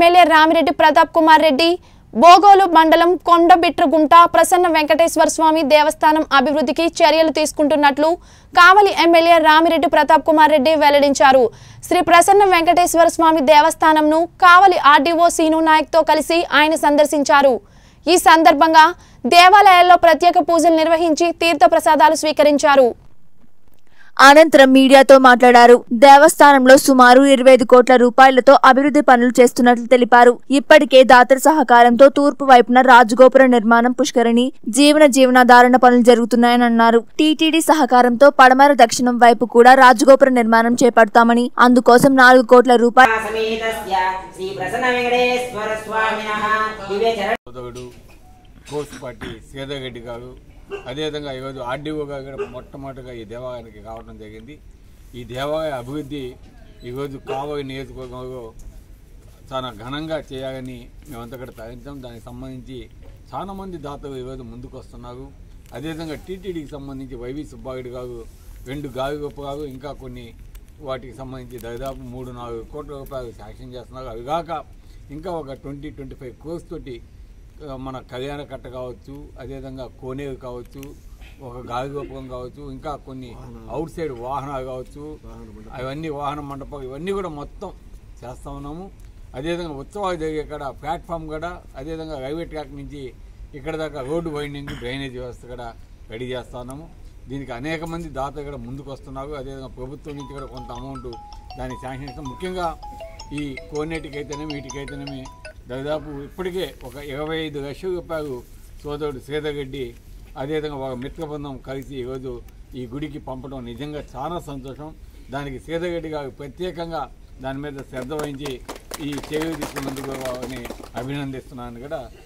MLA Ramireddy Pratap Kumar Reddy Bogolu మండలం కొండబిట్రగుంట ప్రసన్న వెంకటేశ్వర స్వామి దేవస్థానం అభివృద్ధికి చర్యలు తీసుకుంటున్నట్లు కావలి ఎమ్మెల్యే రామిరెడ్డి ప్రతాప్ కుమార్ రెడ్డి వెల్లడించారు శ్రీ ప్రసన్న వెంకటేశ్వర స్వామి దేవస్థానంను కావలి ఆర్డీఓ సీను నాయక్తో కలిసి ఆయన సందర్శించారు ఈ సందర్భంగా దేవాలయాల్లో ప్రత్యేక పూజలు నిర్వహించి తీర్థ ప్రసాదాలు స్వీకరించారు అనంతరం మీడియాతో మాట్లాడారు దేవస్థానంలో సుమారు ఇరవై ఐదు కోట్ల రూపాయలతో అభివృద్ధి పనులు చేస్తున్నట్లు తెలిపారు ఇప్పటికే దాతల సహకారంతో తూర్పు వైపున రాజగోపుర నిర్మాణం పుష్కరిణి జీవన జీవనాధారణ పనులు జరుగుతున్నాయని అన్నారు టీటీడీ సహకారంతో పడమర దక్షిణం వైపు కూడా రాజగోపుర నిర్మాణం చేపడతామని అందుకోసం నాలుగు కోట్ల రూపాయలు సమేతస్య శ్రీ ప్రసన్న వెంకటేశ్వర స్వామినః దివ్య చరణ సోదరుడు కోసుపాటి సీతారెడ్డి గారు అదేవిధంగా ఈరోజు ఆర్డీఓ గారు కూడా మొట్టమొదటిగా ఈ దేవాలయానికి రావడం జరిగింది ఈ దేవాలయ అభివృద్ధి ఈరోజు కావలి నియోజకవర్గంలో చాలా ఘనంగా చేయాలని మేమంతా కూడా తరించాం దానికి సంబంధించి చాలా మంది దాతలు ఈరోజు ముందుకు వస్తున్నారు అదేవిధంగా టీటీడీకి సంబంధించి వైవి సుబ్బారెడ్డి గారు రెండు గాలి రూపాయలు ఇంకా కొన్ని వాటికి సంబంధించి దాదాపు మూడు నాలుగు కోట్ల రూపాయలు శాంక్షన్ చేస్తున్నారు అవి కాక ఇంకా ఒక ట్వంటీ ట్వంటీ ఫైవ్ క్రోర్స్ తోటి ఆ, మన కళ్యాణ కట్ట కావచ్చు అదేవిధంగా కోనేరు కావచ్చు ఒక గాలి గోపురం కావచ్చు ఇంకా కొన్ని అవుట్ సైడ్ వాహనాలు కావచ్చు అవన్నీ వాహన మండపం ఇవన్నీ కూడా మొత్తం చేస్తా ఉన్నాము అదేవిధంగా ఉత్సవాలు జరిగే కాడ ప్లాట్ఫామ్ కూడా అదేవిధంగా రైల్వే ట్రాక్ నుంచి ఇక్కడ దాకా రోడ్డు వైండింగ్ డ్రైనేజ్ వ్యవస్థ కూడా రెడీ చేస్తా ఉన్నాము దీనికి అనేక మంది దాతలు కూడా ముందుకు వస్తున్నారు అదేవిధంగా ప్రభుత్వం నుంచి కూడా కొంత అమౌంట్ దానికి శాంక్షన్ ఇస్తాం ముఖ్యంగా ఈ కోనేటికి అయితేనేమి వీటికైతేనేమి దాదాపు ఇప్పటికే ఒక ఇరవై ఐదు లక్షల రూపాయలు సోదరుడు శ్రీధర్రెడ్డి అదేవిధంగా ఒక మిత్ర బృందం కలిసి ఈరోజు ఈ గుడికి పంపడం నిజంగా చాలా సంతోషం దానికి శ్రీధర్రెడ్డి గారు ప్రత్యేకంగా దాని మీద శ్రద్ధ వహించి ఈ చర్యలు తీసుకున్నందుకు వారిని అభినందిస్తున్నాను కూడా